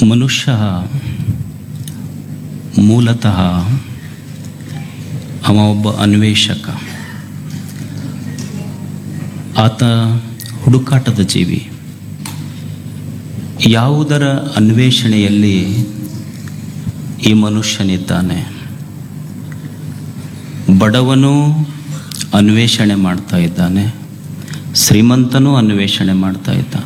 ಮನುಷ್ಯ ಮೂಲತಃ ಅವ ಒಬ್ಬ ಅನ್ವೇಷಕ ಆತ ಹುಡುಕಾಟದ ಜೀವಿ ಯಾವುದರ ಅನ್ವೇಷಣೆಯಲ್ಲಿ ಈ ಮನುಷ್ಯನಿದ್ದಾನೆ ಬಡವನು ಅನ್ವೇಷಣೆ ಮಾಡ್ತಾ ಇದ್ದಾನೆ ಶ್ರೀಮಂತನೂ ಅನ್ವೇಷಣೆ ಮಾಡ್ತಾ ಇದ್ದಾನೆ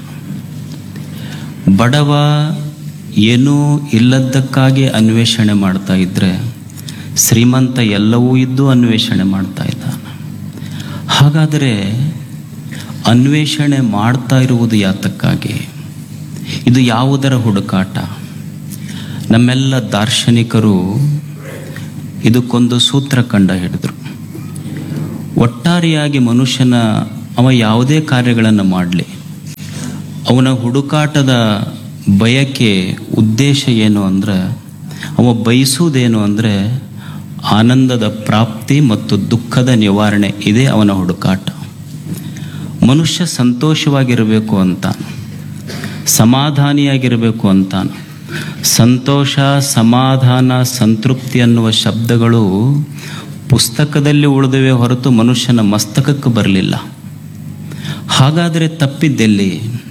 ಬಡವ ಏನೂ ಇಲ್ಲದ್ದಕ್ಕಾಗಿ ಅನ್ವೇಷಣೆ ಮಾಡ್ತಾ ಇದ್ದರೆ ಶ್ರೀಮಂತ ಎಲ್ಲವೂ ಇದ್ದು ಅನ್ವೇಷಣೆ ಮಾಡ್ತಾ ಇದ್ದಾನೆ ಹಾಗಾದರೆ ಅನ್ವೇಷಣೆ ಮಾಡ್ತಾ ಇರುವುದು ಯಾತಕ್ಕಾಗಿ ಇದು ಯಾವುದರ ಹುಡುಕಾಟ ನಮ್ಮೆಲ್ಲ ದಾರ್ಶನಿಕರು ಇದಕ್ಕೊಂದು ಸೂತ್ರ ಕಂಡ ಹಿಡಿದ್ರು ಒಟ್ಟಾರೆಯಾಗಿ ಮನುಷ್ಯನ ಅವ ಯಾವುದೇ ಕಾರ್ಯಗಳನ್ನು ಮಾಡಲಿ ಅವನ ಹುಡುಕಾಟದ ಬಯಕೆ ಉದ್ದೇಶ ಏನು ಅಂದರೆ ಅವ ಬಯಸುವುದೇನು ಅಂದರೆ ಆನಂದದ ಪ್ರಾಪ್ತಿ ಮತ್ತು ದುಃಖದ ನಿವಾರಣೆ ಇದೇ ಅವನ ಹುಡುಕಾಟ ಮನುಷ್ಯ ಸಂತೋಷವಾಗಿರಬೇಕು ಅಂತ ಸಮಾಧಾನಿಯಾಗಿರಬೇಕು ಅಂತಾನ ಸಂತೋಷ ಸಮಾಧಾನ ಸಂತೃಪ್ತಿ ಅನ್ನುವ ಶಬ್ದಗಳು ಪುಸ್ತಕದಲ್ಲಿ ಉಳಿದಿವೆ ಹೊರತು ಮನುಷ್ಯನ ಮಸ್ತಕಕ್ಕೆ ಬರಲಿಲ್ಲ ಹಾಗಾದರೆ ತಪ್ಪಿದ್ದೆಲ್ಲಿ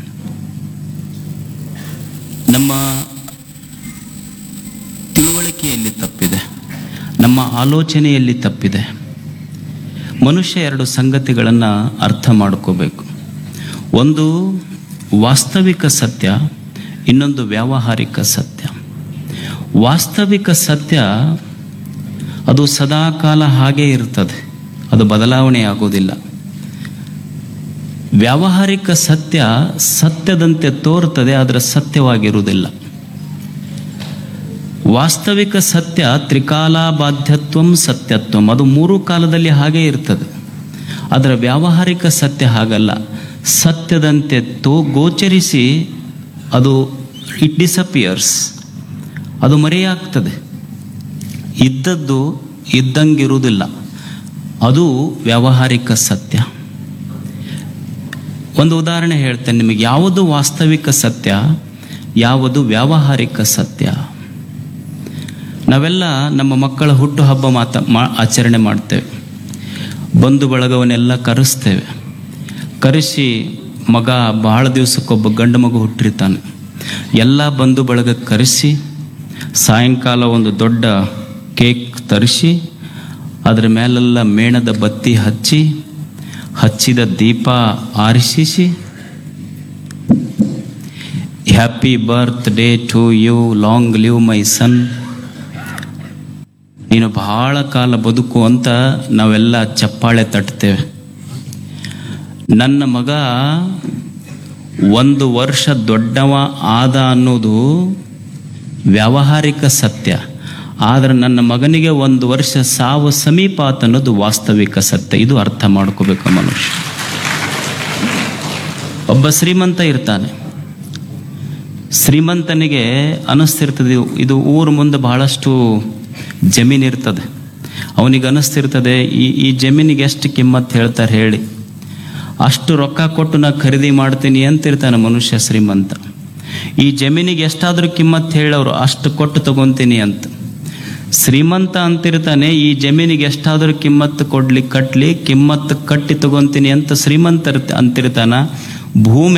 ನಮ್ಮ ತಿಳುವಳಿಕೆಯಲ್ಲಿ ತಪ್ಪಿದೆ ನಮ್ಮ ಆಲೋಚನೆಯಲ್ಲಿ ತಪ್ಪಿದೆ ಮನುಷ್ಯ ಎರಡು ಸಂಗತಿಗಳನ್ನು ಅರ್ಥ ಮಾಡ್ಕೋಬೇಕು ಒಂದು ವಾಸ್ತವಿಕ ಸತ್ಯ ಇನ್ನೊಂದು ವ್ಯಾವಹಾರಿಕ ಸತ್ಯ ವಾಸ್ತವಿಕ ಸತ್ಯ ಅದು ಸದಾಕಾಲ ಹಾಗೇ ಇರ್ತದೆ ಅದು ಬದಲಾವಣೆ ಆಗೋದಿಲ್ಲ ವ್ಯಾವಹಾರಿಕ ಸತ್ಯ ಸತ್ಯದಂತೆ ತೋರ್ತದೆ ಆದರೆ ಸತ್ಯವಾಗಿರುವುದಿಲ್ಲ ವಾಸ್ತವಿಕ ಸತ್ಯ ತ್ರಿಕಾಲಾಬಾಧ್ಯತ್ವಂ ಸತ್ಯತ್ವಂ ಅದು ಮೂರು ಕಾಲದಲ್ಲಿ ಹಾಗೇ ಇರ್ತದೆ ಅದರ ವ್ಯಾವಹಾರಿಕ ಸತ್ಯ ಹಾಗಲ್ಲ ಸತ್ಯದಂತೆ ತೋ ಗೋಚರಿಸಿ ಅದು ಇಟ್ ಡಿಸಪಿಯರ್ಸ್ ಅದು ಮರೆಯಾಗ್ತದೆ ಇದ್ದದ್ದು ಇದ್ದಂಗಿರುವುದಿಲ್ಲ ಅದು ವ್ಯಾವಹಾರಿಕ ಸತ್ಯ ಒಂದು ಉದಾಹರಣೆ ಹೇಳ್ತೇನೆ ನಿಮಗೆ ಯಾವುದು ವಾಸ್ತವಿಕ ಸತ್ಯ ಯಾವುದು ವ್ಯಾವಹಾರಿಕ ಸತ್ಯ ನಾವೆಲ್ಲ ನಮ್ಮ ಮಕ್ಕಳ ಹುಟ್ಟುಹಬ್ಬ ಮಾತ ಮಾ ಆಚರಣೆ ಮಾಡ್ತೇವೆ ಬಂಧು ಬಳಗವನ್ನೆಲ್ಲ ಕರೆಸ್ತೇವೆ ಕರೆಸಿ ಮಗ ಬಹಳ ದಿವಸಕ್ಕೊಬ್ಬ ಗಂಡು ಮಗು ಹುಟ್ಟಿರ್ತಾನೆ ಎಲ್ಲ ಬಂಧು ಬಳಗ ಕರೆಸಿ ಸಾಯಂಕಾಲ ಒಂದು ದೊಡ್ಡ ಕೇಕ್ ತರಿಸಿ ಅದರ ಮೇಲೆಲ್ಲ ಮೇಣದ ಬತ್ತಿ ಹಚ್ಚಿ ಹಚ್ಚಿದ ದೀಪ ಆರಿಸಿಸಿ happy birthday to you long live my son ನೀನು ಬಹಳ ಕಾಲ ಬದುಕು ಅಂತ ನಾವೆಲ್ಲ ಚಪ್ಪಾಳೆ ತಟ್ತೇವೆ ನನ್ನ ಮಗ ಒಂದು ವರ್ಷ ದೊಡ್ಡವ ಆದ ಅನ್ನೋದು ವ್ಯಾವಹಾರಿಕ ಸತ್ಯ ಆದರೆ ನನ್ನ ಮಗನಿಗೆ ಒಂದು ವರ್ಷ ಸಾವು ಸಮೀಪ ಆತ ಅನ್ನೋದು ವಾಸ್ತವಿಕ ಸತ್ಯ ಇದು ಅರ್ಥ ಮಾಡ್ಕೋಬೇಕು ಮನುಷ್ಯ ಒಬ್ಬ ಶ್ರೀಮಂತ ಇರ್ತಾನೆ ಶ್ರೀಮಂತನಿಗೆ ಅನಿಸ್ತಿರ್ತದೆ ಇದು ಊರ ಮುಂದೆ ಬಹಳಷ್ಟು ಜಮೀನಿರ್ತದೆ ಅವನಿಗೆ ಅನಿಸ್ತಿರ್ತದೆ ಈ ಈ ಜಮೀನಿಗೆ ಎಷ್ಟು ಕಿಮ್ಮತ್ತು ಹೇಳ್ತಾರೆ ಹೇಳಿ ಅಷ್ಟು ರೊಕ್ಕ ಕೊಟ್ಟು ನಾ ಖರೀದಿ ಮಾಡ್ತೀನಿ ಅಂತಿರ್ತಾನೆ ಮನುಷ್ಯ ಶ್ರೀಮಂತ ಈ ಜಮೀನಿಗೆ ಎಷ್ಟಾದರೂ ಕಿಮ್ಮತ್ತು ಹೇಳೋರು ಅಷ್ಟು ಕೊಟ್ಟು ತಗೊಂತೀನಿ ಅಂತ ಶ್ರೀಮಂತ ಅಂತಿರ್ತಾನೆ ಈ ಜಮೀನಿಗೆ ಎಷ್ಟಾದರೂ ಕಿಮ್ಮತ್ತು ಕೊಡ್ಲಿ ಕಟ್ಲಿ ಕಿಮ್ಮತ್ತು ಕಟ್ಟಿ ತಗೊಂತೀನಿ ಅಂತ ಶ್ರೀಮಂತ ಅಂತಿರ್ತಾನ ಭೂಮಿ